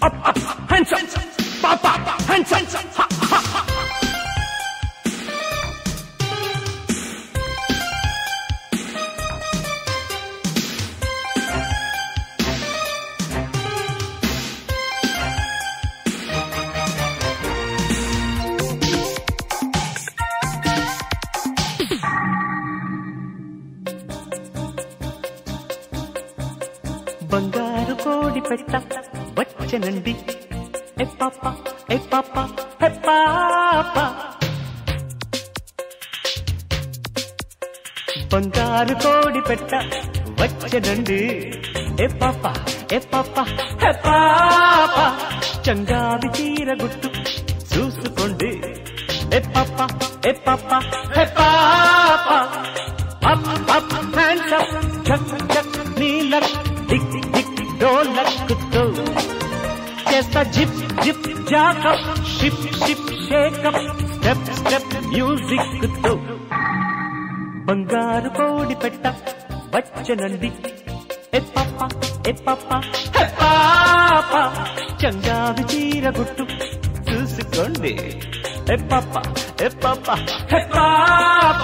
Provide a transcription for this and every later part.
up, up, hands up, pop, pop, hands up, ha, ha, ha. బంగారు కోడి పెట్ట వచ్చనండి ఏ పాప ఏ పాప ఏ పాప బంగారు కోడి పెట్ట వచ్చనండి ఏ పాప ఏ పాప ఏ పాప చంగావి చీర గుట్టు చూసుకోండి ఏ పాప ఏ పాప ఏ పాప అప్ అప్ హ్యాండ్స్ అప్ చక్ చక్ నీలక్ టిక్ టిక్ డోలక్తో చేస్తా zip zip jack up ship ship shake up step step music తో బంగారు కోడి పెట్ట వచ్చనండి ఏ పాప ఏ పాప ఏ పాప చంగావి చీర గుట్టు చూసుకోండి ఏ పాప ఏ పాప ఏ పాప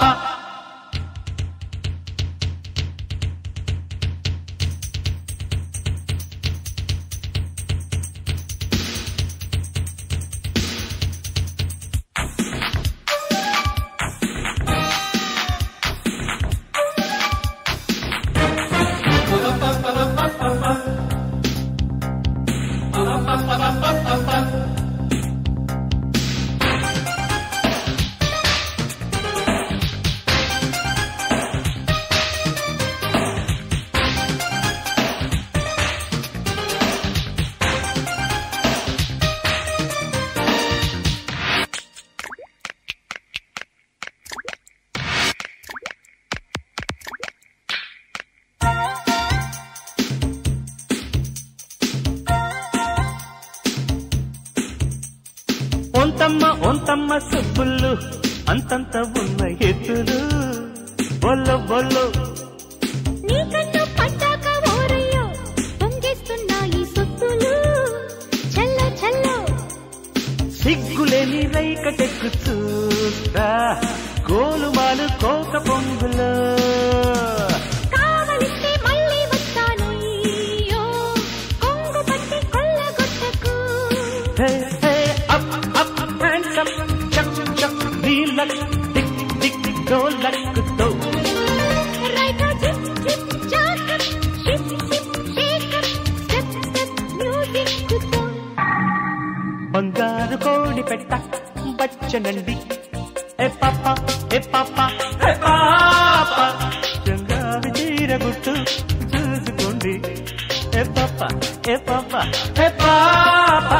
ఒంతమ్మ ఒంతమ్మ సుబ్బులు అంతంత ఉన్న ఎత్తులు బొల్లు బొల్లు నీ కన్ను పట్టాక ఓరయ్యో పొంగేస్తున్నాయి సొత్తులు చల్లో చల్లో సిగ్గులేని రైక టెక్కు చూస్తా గోలుమాలు కోక పొంగులో కావలిస్తే మళ్ళీ వస్తానయ్యో కొంగు పట్టి కొల్లగొట్టకు hey hey up up hands up చక్ చక్ నీలక్ టిక్ టిక్ డోలక్తో right zip zip jack up ship ship shake up step step music తో బంగారు కోడి పెట్ట బచ్చనండి ఏ పాప ఏ పాప ఏ పాప చంగావి చీర గుట్టు చూసుకోండి ఏ పాప ఏ పాప ఏ పాప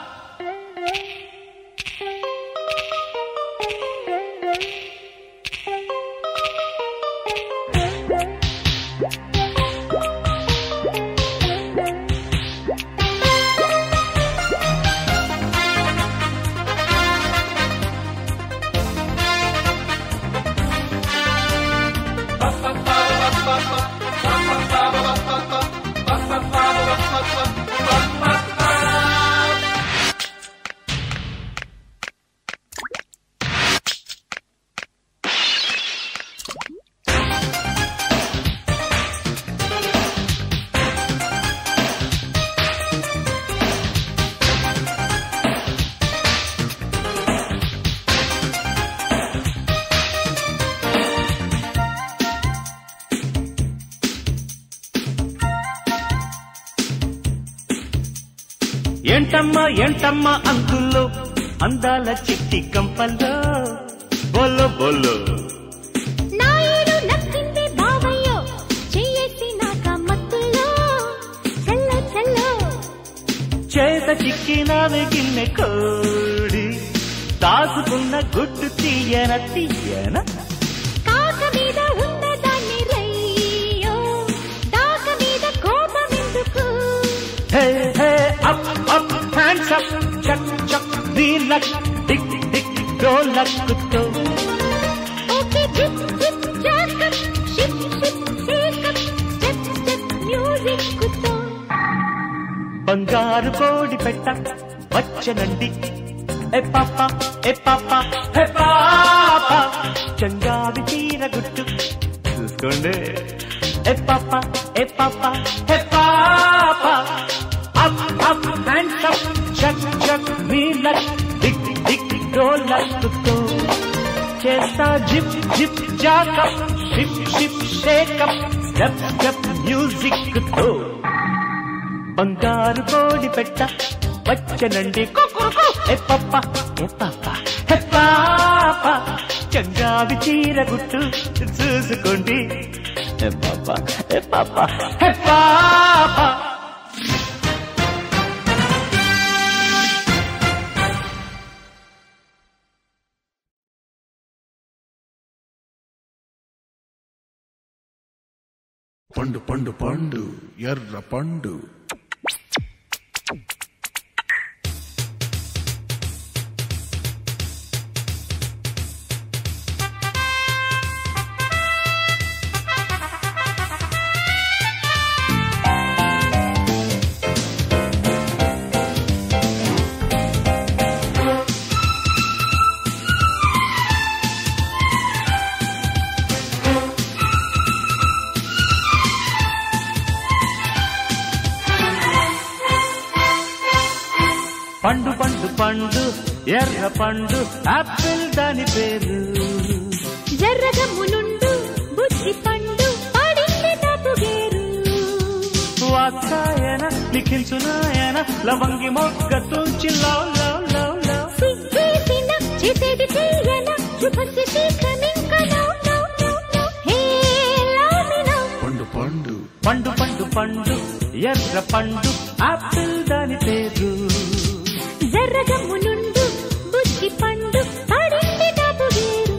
ఏంటమ్మా ఏంటమ్మా అంకుల్లో అందాల చిట్టి కంపల్లో బొల్లు బొల్లు నాయుడు నచ్చింది బావయ్యో చెయ్యేసి నాక మత్తులో చల్లో చల్లో చేత చిక్కినావే గిన్నె కోడి దాసుకున్న గుడ్డు తీయన తీయన కాక మీద ఉన్న దాన్ని రయ్యో దాక మీద కోపమెందుకు hey hey up up hands up చక్ చక్ నీలక్ టిక్ టిక్ డోలక్తో okay zip zip jack up ship ship shake up step step music తో బంగారు కోడి పెట్ట వచ్చనండి ఏ పాప ఏ పాప హే పాప చంగావి చీర గుట్టు చూసుకోండి ఏ పాప ఏ పాప హే పాప అప్ అప్ హ్యాండ్స్ అప్ చక్ చక్ మీలక్ దిక్ దిక్ డోలక్తో చేస్తా zip zip jack up ship ship shake up step step music తో బంగారు కోడి పెట్ట వచ్చనండి కుకురుకు. ఏ పప్ప ఏ పాప హే పాప చంగావి చీర గుట్టు చూసుకోండి ఏ పాప ఏ పాప హే పాప పండు పండు పండు ఎర్ర పండు పండు పండు పండు ఎర్ర పండు ఆపిల్ దాని పేరు జర్రగమ్మునుండు బుద్ధి పండు పడింది తప్పుగేరు వాత్సాయన లిఖించునాయన లవంగి మొగ్గ తుంచి లవ్ లవ్ లవ్ లవ్ సిగ్గేసిన చేసేది చెయ్యన శుభస్థితి కమింక no no no no hey లామినో పండు పండు పండు పండు పండు ఎర్ర పండు ఆపిల్ దాని పేరు జర్రగమ్మునుండు బుద్ధి పండు పడింది తప్పుగేరు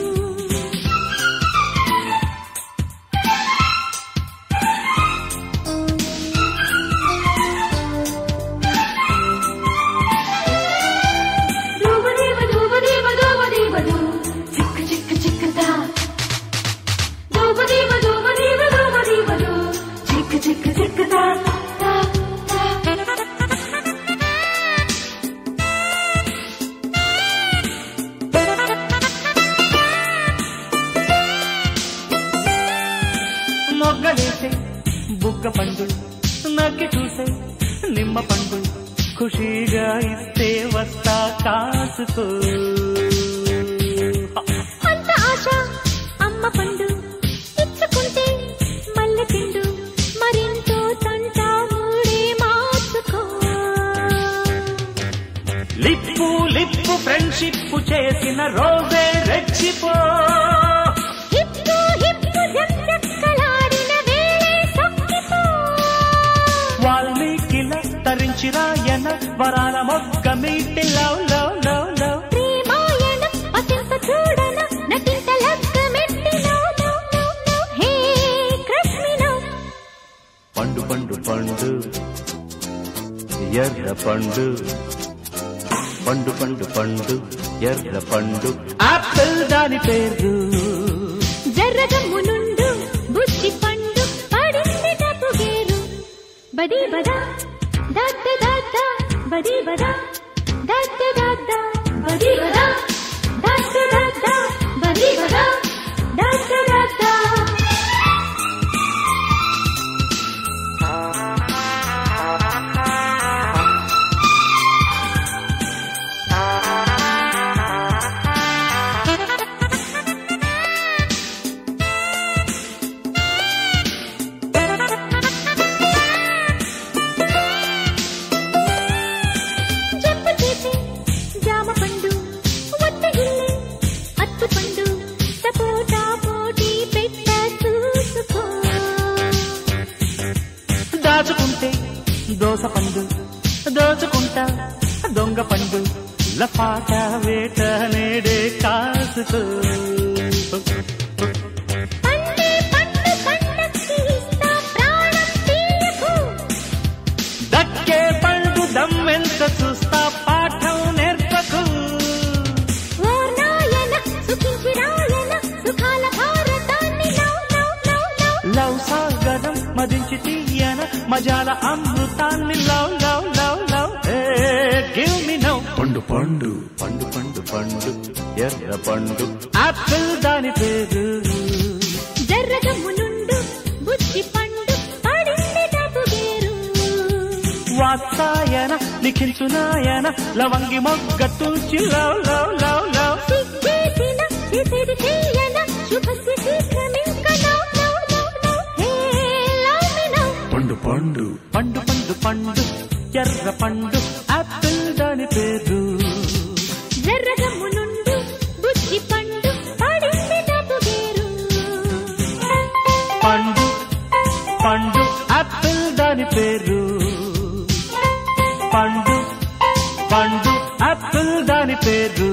మొగ్గలేసే బుగ్గ పండు నక్కి చూసే నిమ్మ పండు ఖుషీగా ఇస్తే వస్తా కాసుకో అంత ఆశ అమ్మ పండు ఇచ్చుకుంటే మల్లె పిండు మరింతో తంట మూడే మార్చుకో లిప్పు లిప్పు ఫ్రెండ్షిప్ చేసిన రోజే రెచ్చిపో హిప్పు హిప్పు జక్కలాడిన వేళే సొక్కిపో వాల్మీకిల తరించిరాయన వరాల మొగ్గ మీటి లవ్ లవ్ లవ్ లవ్ ప్రేమాయణ అత్యంత చూడన నటింత లక్క మెట్టి no no no no hey కృష్ణినో పండు పండు పండు ఎర్ర పండు పండు పండు పండు ఎర్ర పండు ఆపిల్ దాని పేరు జర్రగమ్మునుండు బుద్ధి పండు పడింది తప్పుగేరు బది బదా దత్త దత్త బది బదా దత్త దత్త బది బదా దత్త దత్త బది బదా దత్త దత్త చెప్పు చేసే జామ పండు ఒత్తగిల్లే అత్తు పండు సపోటా పోటీ పెట్ట చూసుకో దాచుకుంటే దోస పండు దోచుకుంటా దొంగ పండు లపాట వేట నేడే కాసుకో పండే పండు పండక్కి ఇస్తా ప్రాణం తీయకు దక్కే పండు దమ్మెంత చూస్తా పాఠం నేర్పకు ఓ నాయన సుఖించి రాయన సుఖాల భారతాన్ని now now now now love సాగరం మదించి తీయన మజాల అమృతాన్ని love love love love give me now పండు పండు పండు పండు పండు ఎర్ర పండు ఆపిల్ దాని పేరు జర్రగమ్ము నుండు బుద్ధి పండు పడింది డబ్బు వేరు వాత్సాయన లిఖించునాయన లవంగి మొగ్గట్టు లవ్ లవ్ లవ్ లవ్ సిగ్గేసిన చేసేది చెయ్యన శుభస్య శీఘ్రమింక now now now now hey love me now పండు పండు పండు పండు పండు ఎర్ర పండు ఆపిల్ దాని పేరు జర్రగమ్ము నుండు బుద్ధి పండు పడింది డబ్బు వేరు పండు పండు ఆపిల్ దాని పేరు పండు పండు ఆపిల్ దాని పేరు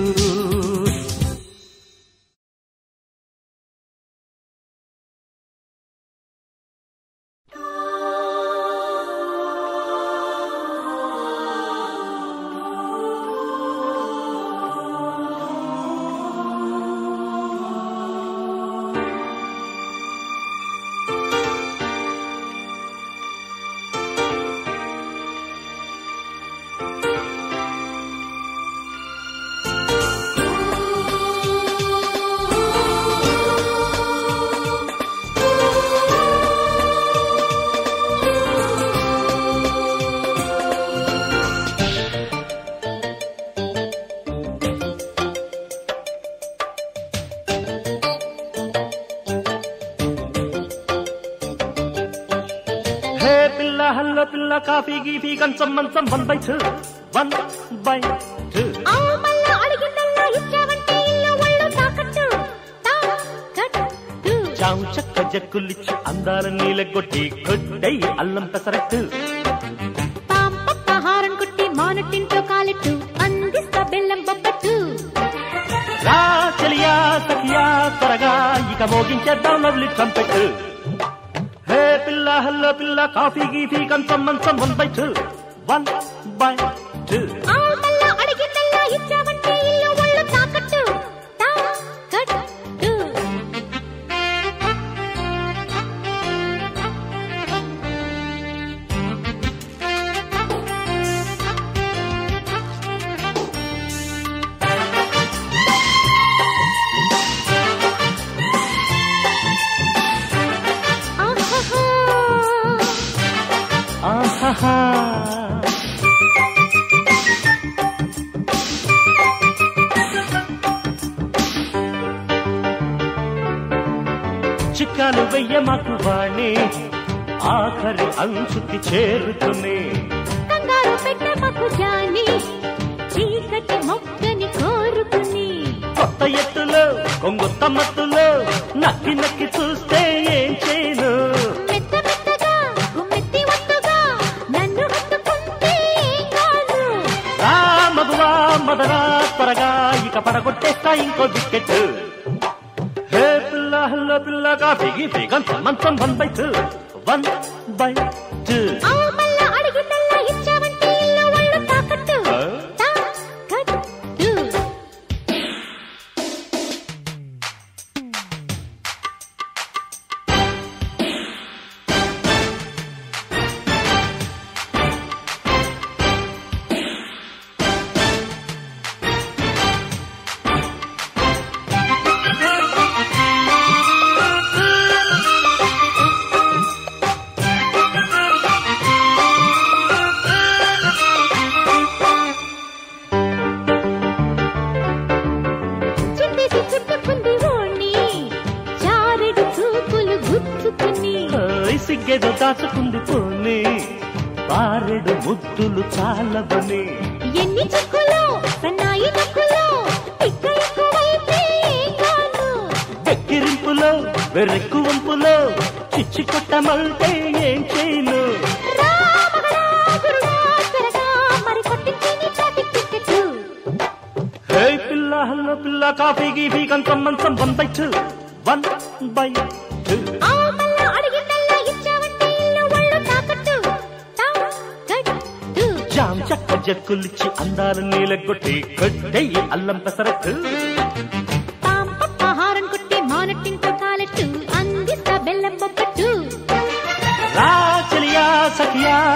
హే పిల్ల హల్ల పిల్ల కాఫీ గీఫీ కంచం మంచం one by two one by two ఆ మల్ల అడిగిందల్లా ఇచ్చావంటే ఇల్లు ఒళ్ళు తాకట్టు తాకట్టు చావు చక్క జక్కులిచ్చి అందాల నీలగొట్టి కొట్టై అల్లం పెసరట్టు పాంపప్ప హారం కొట్టి మానట్టింట్లో కాలెట్టు అందిస్తా బెల్లం బొబ్బట్టు రా చెలియా సఖియా త్వరగా ఇక మోగించేద్దాం లవ్లీ ట్రంపెట్ హే పిల్ల హల్లో పిల్ల కాఫీ గీఫీ కంచం మంచం one by two one by two ఆ మల్ల అడిగిందల్లా ఇచ్చావంటే ఇల్లు ఒళ్ళు తాకట్టు తాకట్టు ఆహాహా ఆహాహా చిక్కాలు వెయ్య మాకు వాణి ఆఖరి అంచుకి చేరుకునే కంగారు పెట్టమకు జాని చీకటి మొక్కని కోరుకుని కొత్త ఎత్తులో కొంగొత్త మత్తులో నక్కి నక్కి చూస్తే ఏం చేయను మెత్త మెత్తగా గుమ్మెత్తి ఒత్తుగా నన్ను హత్తుకుంటే ఏం కాదు రా మగువా మదరా త్వరగా ఇక పడగొట్టేస్తా ఇంకో వికెట్ హే పిల్ల హల్లో పిల్ల కాఫీ గీఫీ గంతం మంచం one by two one by two ఆ మల్ల అడిగిందల్లా ఇచ్చావంటే ఇల్లు ఒళ్ళు తాకట్టు ఆ? తాకట్టు చిందేసి చుట్టుకుంది ఓణి చారెడు చూపులు గుచ్చుకుని ఓయ్ సిగ్గేదో దాచుకుంది పోనీ బారెడు ముద్దులు చాలవని ఎన్ని చిక్కులో సన్నాయి నక్కులో ఇక్క ఎక్కువైతే ఏం కాదు వెక్కిరింపులో వెర్రెక్కు వంపులో చిచ్చి కొట్టమంటే ఏం చేయను రా మగడా గురుడా త్వరగా మరి కొట్టించి నీ ట్రాఫిక్ టికెట్ హే పిల్ల హల్లో పిల్ల కాఫీ గీఫీ కంచం మంచం one by two one by two ఆ మల్ల అడిగిందల్లా ఇచ్చావంటే ఇల్లు ఒళ్ళు తాకట్టు తాకట్టు జామ్ చక్క జక్కులిచ్చి అందాల నీలగొట్టి కొట్టెయ్యి అల్లం పెసరట్టు పాంపప్ప హారం కొట్టి మానట్టింట్లో కాలట్టు అందిస్తా బెల్లం బొబ్బట్టు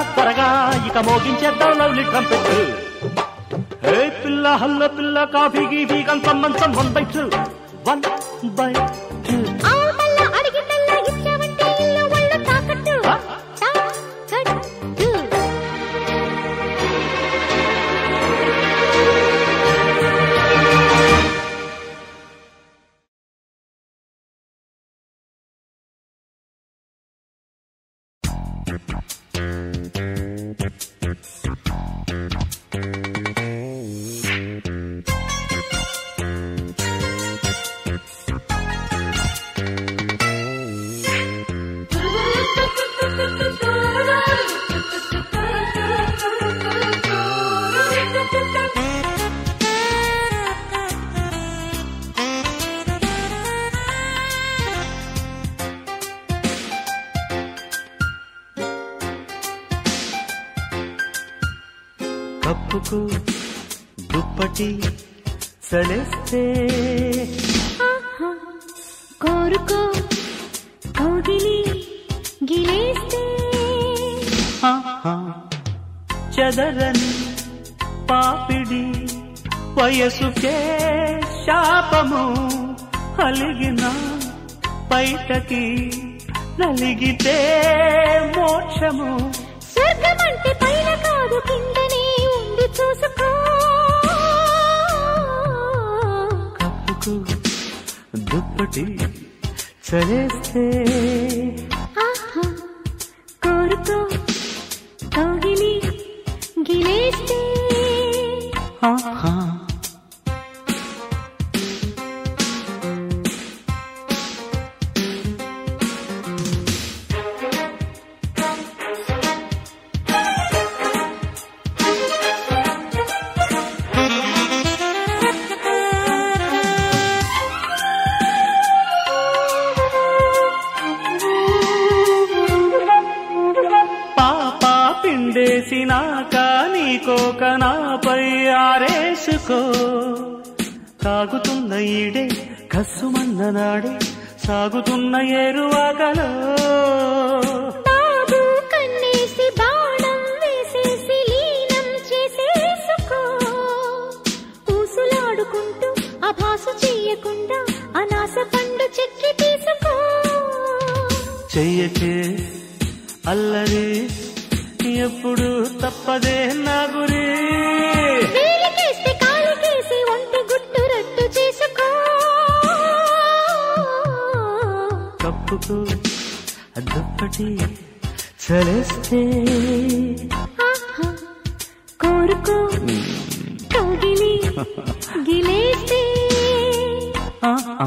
త్వరగా ఇక మోగించేద్దాం లవ్లీ ట్రంపెట్ ఏ పిల్ల హల్ల పిల్ల కాఫీ గీఫీ కంచం మంచం one by two one by two ఆవుతల్ల అడిగితల్ల ఇచ్చావంటే ఇల్లు ఒళ్ళు తాకట్టు ఆ? తాకట్టు కప్పుకు దుప్పటి చలేస్తే కోరుకో కౌగిలి గిలేస్తే ఆహా, చెదరని పాపిడి వయసుకే శాపము అలిగిన బయటకి నలిగితే మోక్షము స్వర్గమంటే పైన కాదు కిందనే ఉంది చూసుకో కప్పుకు దుప్పటి చలేస్తే ఆహా కోరుకో కౌగిలి గిలేస్తే ఆహా. పాప పిండేసినాక నీకోక నాపై ఆరేసుకో తాగుతున్న ఈడే కస్సుమన్న నాడే సాగుతున్న ఏరువాగలో బాబు కన్నేసి బాణం వేసేసి లీనం చేసేసుకో ఊసులాడుకుంటూ అభాసు చెయ్యకుండా అనాస పండు చెక్కి తీసుకో చెయ్యకే అల్లరి ఎప్పుడు తప్పదే నా గురి వేలికేస్తే కాలికేసి ఒంటి గుట్టు రట్టు చేసుకో కప్పుకు దుప్పటి చలేస్తే ఆహా, కోరుకో కౌగిలి గిలేస్తే ఆ, ఆ.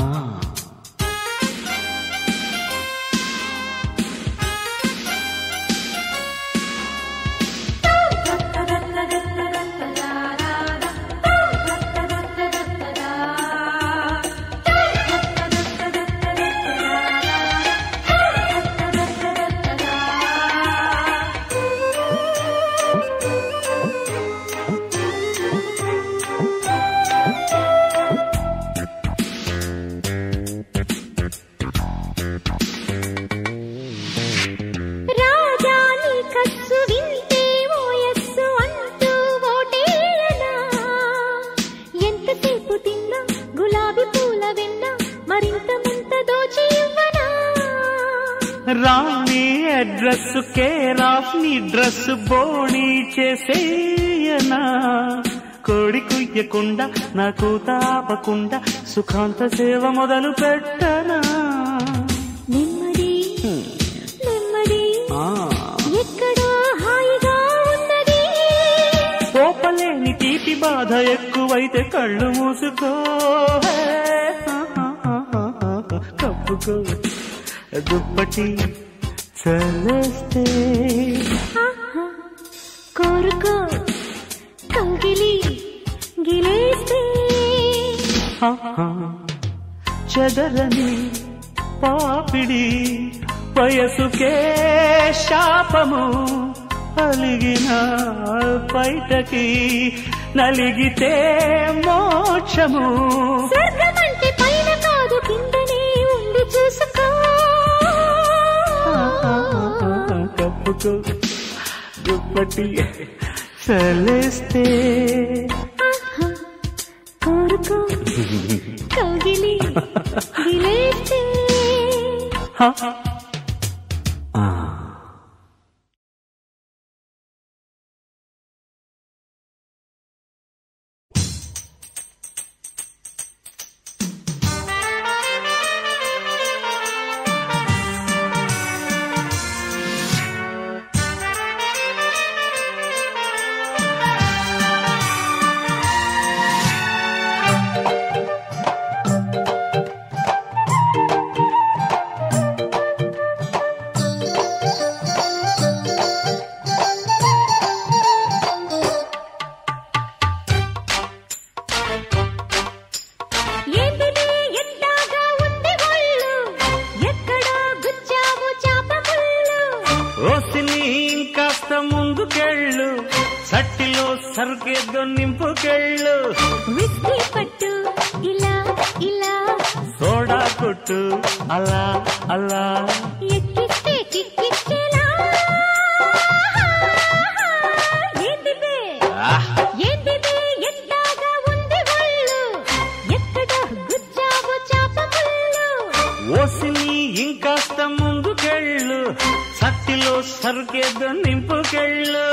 రాజా నీ కస్సు వింటే ఓయస్సు అంటూ ఓటేయనా ఎంతసేపు తిన్నా గులాబీ పూల వెన్న మరింత ముంత దోచి ఇవ్వనా రాణి అడ్రస్ కేర్ ఆఫ్ నీ డ్రెస్ బోణి చేసేయనా కోడి కుయ్యకుండా నాకు తాపకుండా సుఖాంత సేవ మొదలు పెట్టనా నెమ్మది నెమ్మది ఎక్కడో హాయిగా ఉన్నది కోపలేని తీపి బాధ ఎక్కువైతే కళ్ళు మూసుకో కప్పుకో దుప్పటి చలేస్తే ఆహా, కోరుకో కౌగిలి గిలేస్తే ఆహా, చెదరని పాపిడి వయసుకే శాపము అలిగిన బయటకి నలిగితే మోక్షము స్వర్గమంటే పైన కాదు కిందనే ఉండి చూసుకో కప్పుకో దుప్పటి చలేస్తే ఆహా, కోరుకో కౌగిలి గిలేస్తే హ. ఆ. ఏంటిది ఎంతగా ఉంది ఒళ్ళు ఎక్కడో గుచ్చావు చాప ముళ్ళు ఓసిని ఇంకాస్త ముందుకెళ్ళు సట్టిలో సరుకేదో నింపుకెళ్ళు విస్కీ పట్టు ఇలా ఇలా సోడా కొట్టు అలా అలా ఎక్కిస్తే కిక్కిచ్చేలా ఏంటిది ఆహ్! ఏంటిది ఎంతగా ఉంది ఒళ్ళు ఎక్కడో గుచ్చావు చాప ముళ్ళు ఓసిని ఇంకాస్త ముందుకెళ్ళు సట్టిలో సరుకేదో నింపుకెళ్ళు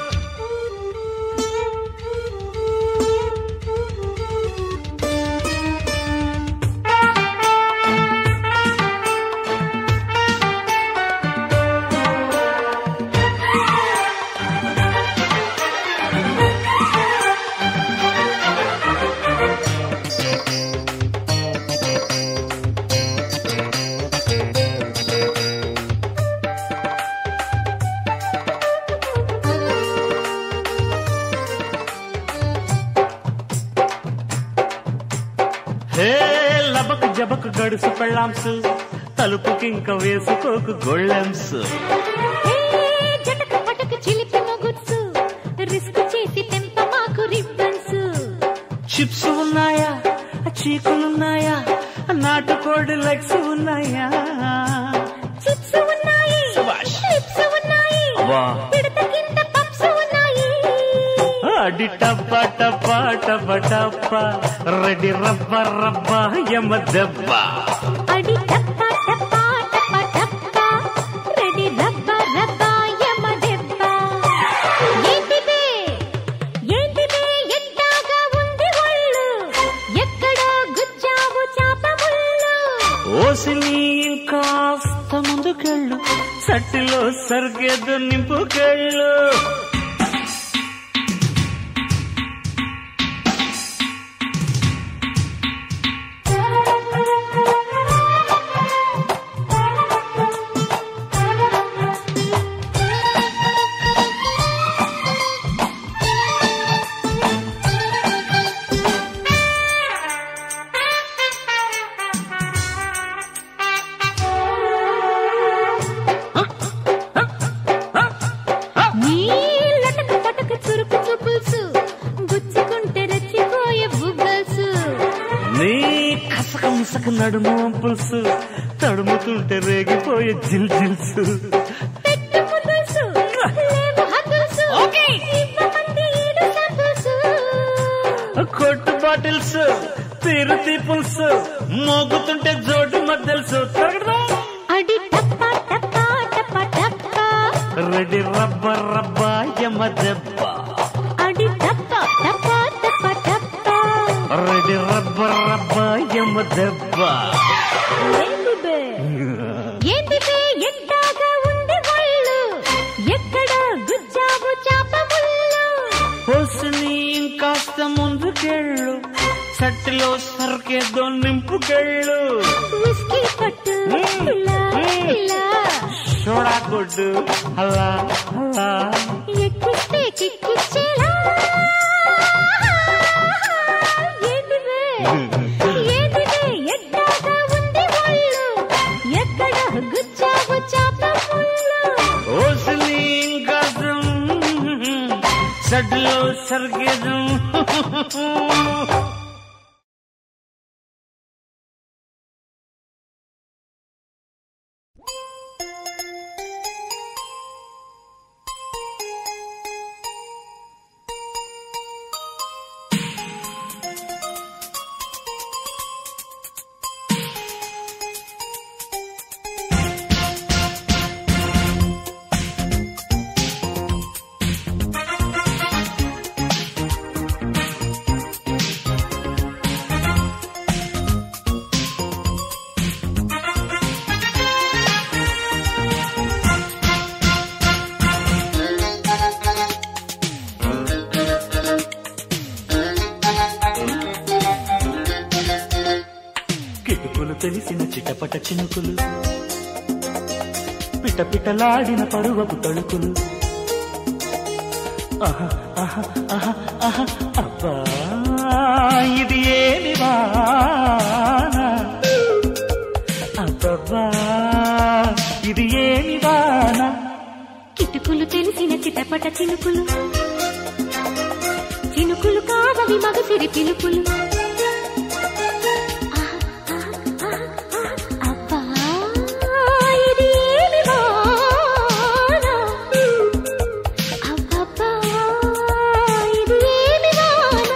హే లబక్ జబక్ గడుసు పెళ్ళాంసు తలుపుకింక వేసుకోకు గొళ్ళెంస్ ఏ జటక పటక చిలిపి మొగుడ్సు రిస్క్ చేసి తెంప మాకు రిబ్బన్స్ చిప్స్ ఉన్నాయా చీకులున్నాయా నాటుకోడి లెగ్స్ ఉన్నాయా చిప్స్ ఉన్నాయి శభాష్. లిప్స్ ఉన్నాయి వా. పిడత కింద పప్స్ ఉన్నాయి అడి టప్ప టప్ప టప్ప టప్ప రెడ్డి రబ్బ రబ్బ యమ దెబ్బ అడి టప్ప టప్ప టప్ప టప్ప రెడీ రబ్బ రబ్బ యమ దెబ్బ ఏంటిది ఏంటిది ఎంతగా ఉంది ఒళ్ళు ఎక్కడో గుచ్చావు చాప ముళ్ళు ఓసిని ఇంకాస్త ముందుకెళ్ళు సట్టిలో సరిగేదో నింపుకెళ్ళు నీ లటక పటక చురుకు చూపుల్సు గుచ్చుకుంటే రెచ్చిపోయే బుగ్గల్సు నీ కసక ముసక నడుము పులుసు తడుముతుంటే రేగిపోయే జిల్ జిల్సు పెట్టు ముద్దుల్సు లేవు హద్దుల్సు ఇవ్వమంది ఈడు సంపుల్సు కొట్టు బాటిల్స్ తీరు తీపుల్స్ మోగుతుంటే జోడు మద్దెల్సు అడి టప్ప టప్ప టప్ప టప్ప రెడ్డి రబ్బ రబ్బ యమ దెబ్బ అడి టప్ప టప్ప టప్ప టప్ప రెడ్డి రబ్బ రబ్బ యమ దెబ్బ ఏంటిదే ఏంటిదే ఎంతగా ఉంది ఒళ్ళు ఎక్కడ గుచ్చావు చాప ముళ్ళు పోసుని ఇంకాస్త ముందుకెళ్ళు సట్టిలో సరికేదో నింపుకెళ్ళు విస్కీ పట్టు ఇలా ఇలా సోడా కొట్టు అలా అలా ఎక్కిస్తే కిక్కిచ్చేలా ఏంటిదే ఏంటిదే ఎడ్డాగా ఉంది ఒళ్ళు ఎక్కడ గుచ్చావు చాప ముళ్ళు ఓసిని ఇంకాస్త సడ్లో సరికేదో చిటపట చినుకులు పిట పిటలాడిన పరువపు తళుకులు ఆహా ఆహా ఆహా ఆహా అబ్బా ఇది ఏమి వాన అబ్బబ్బా ఇది ఏమి వాన కిటుకులు తెలిసిన చిటపట చినుకులు చినుకులు కావవి మగసిరి పిలుపులు ఆహ్, ఆహ్, ఆహ్, ఆహ్, అబ్బా, ఇది ఏమి వాన? అబ్బబ్బా, ఇది ఏమి వాన?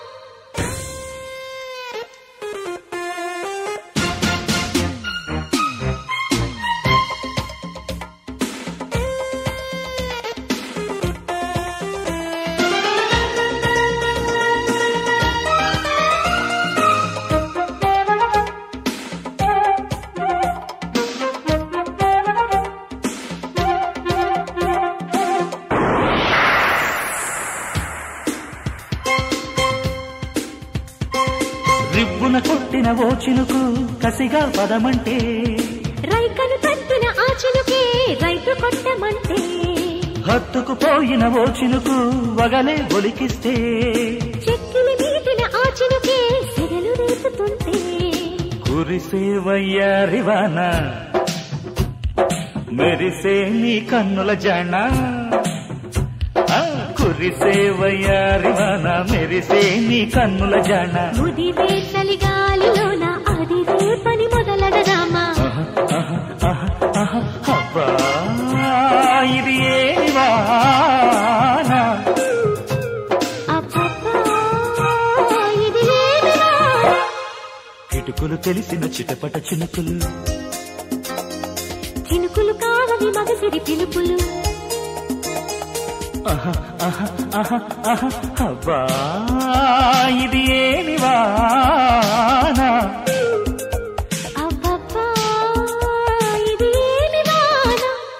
రిబ్బున కొట్టిన ఓ చినుకు కసిగా పదమంటే రైకను తట్టిన ఆ చినుకే రైతు కొట్టమంటే హత్తుకు పోయిన ఓ చినుకు వగలే ఒలికిస్తే చెక్కిలి మీటిన ఆ చినుకే సెగలు రేపుతుంటే కురిసే వయ్యారివాన మెరిసే నీ కన్నుల జాణ ఆ, కురిసే వయ్యారివాన మెరిసే నీ కన్నుల జాణ ముదిరే చలిగాలిలోన అది రేపని మొదలడదామా ఆహా, ఆహా, ఆహా, ఆహా, అబ్బా ఇది ఏమి వాన అబ్బబ్బా, ఇది ఏమి వాన? కిటుకులు తెలిసిన చిటపట చినుకులు చినుకులు కావవి మగసిరి పిలుపులు ఆహా, ఆహా, ఆహా, ఆహా, అబ్బా ఇది ఏమి వాన అబ్బబ్బా, ఇది ఏమి వాన?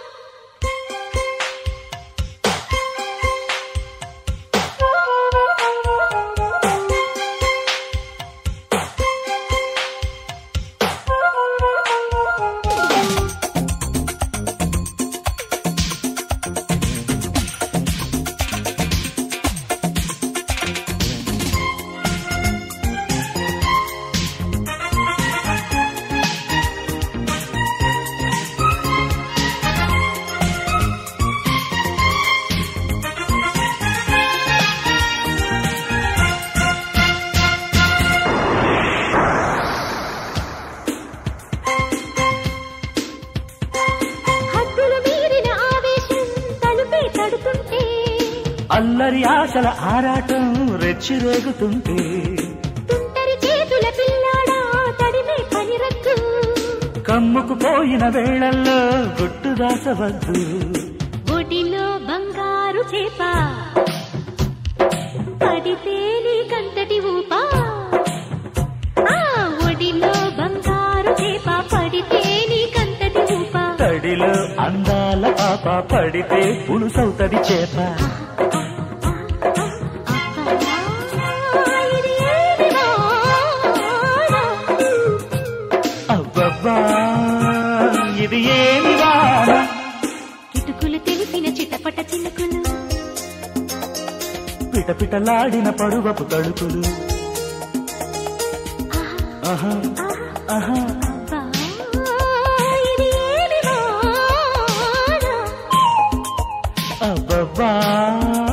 హద్దులు మీరిన ఆవేశం తలుపే తడుతుంటే అల్లరి ఆశల ఆరాటం రెచ్చిరేగుతుంటే తుంటరి చేతుల పిల్లాడా తడిమే పనిరద్దు కమ్ముకు పోయిన వేళల్లో గుట్టు దాసవద్దు ఒడిలో బంగారు చేప పడితే నీ కంతటి ఊప ఆ ఒడిలో బంగారు చేప పడితే నీ కంతటి ఊప తడిలో అందాల పాప పడితే పులుసవుతది చేప అబ్బా, ఇది ఏమి వాన? అబ్బబ్బా ఇది ఏమి వాన కిటుకులు తెలిసిన చిటపట చినుకులు పిటపిటలాడిన పరువపు తడుకులు ఆహా ఆహా అబ్బా, ఇది ఏమి వాన? అబ్బబ్బా